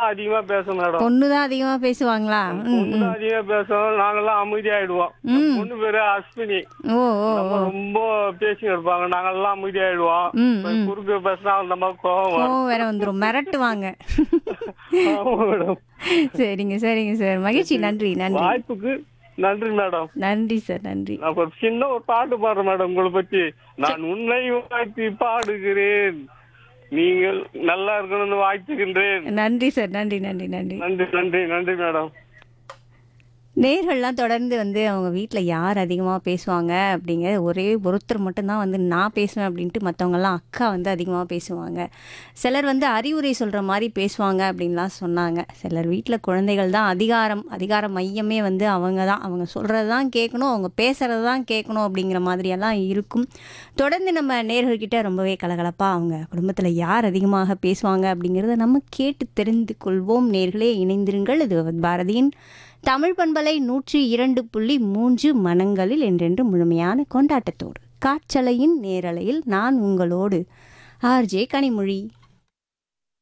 அதிகமா பேசும் மேடம் பொண்ணு தான் அதிகமா பேசுவாங்களா ம் பொண்ணு தான் அதிகமா பேசும் நாங்கெல்லாம் அமைதியாயிடுவோம் பொண்ணு பேரு அஸ்வினி ஓ ஓ நம்ம ரொம்ப பேசி இருப்பாங்க நாங்கெல்லாம் அமைதியாயிடுவோம் ம் இப்ப குறுக்கு பேசினா நம்ம கோவம் வரும் கோவம் வேற வந்துரும் மிரட்டுவாங்க ஆமா மேடம் சரிங்க சரிங்க சார் மகிழ்ச்சி நன்றி நன்றி வாய்ப்புக்கு நன்றி மேடம் நன்றி சார் நன்றி நான் ஒரு சின்ன ஒரு பாட்டு பாடுறேன் மேடம் உங்களை பத்தி நான் உன்னை வாழ்த்தி பாடுகிறேன் நீங்கள் நல்லா இருக்கணும்னு வாழ்த்துகின்றேன் நன்றி சார் நன்றி நன்றி நன்றி நன்றி நன்றி நன்றி மேடம் நேர்கள்லாம் தொடர்ந்து வந்து அவங்க வீட்டில் யார் அதிகமாக பேசுவாங்க அப்படிங்கிற ஒரே ஒருத்தர் மட்டும்தான் வந்து நான் பேசுவேன் அப்படின்ட்டு மற்றவங்கெல்லாம் அக்கா வந்து அதிகமாக பேசுவாங்க சிலர் வந்து அறிவுரை சொல்கிற மாதிரி பேசுவாங்க அப்படின்லாம் சொன்னாங்க சிலர் வீட்டில் குழந்தைகள் தான் அதிகாரம் அதிகார மையமே வந்து அவங்க தான் அவங்க சொல்கிறது தான் கேட்கணும் அவங்க பேசுகிறது தான் கேட்கணும் அப்படிங்கிற மாதிரியெல்லாம் இருக்கும் தொடர்ந்து நம்ம நேர்கள்கிட்ட ரொம்பவே கலகலப்பாக அவங்க குடும்பத்தில் யார் அதிகமாக பேசுவாங்க அப்படிங்கிறத நம்ம கேட்டு தெரிந்து கொள்வோம் நேர்களே இணைந்திருங்கள் இது பாரதியின் தமிழ் பண்பலை நூற்றி இரண்டு புள்ளி மூன்று மனங்களில் என்றென்று முழுமையான கொண்டாட்டத்தோடு காற்றலையின் நேரலையில் நான் உங்களோடு ஆர்ஜே கனிமொழி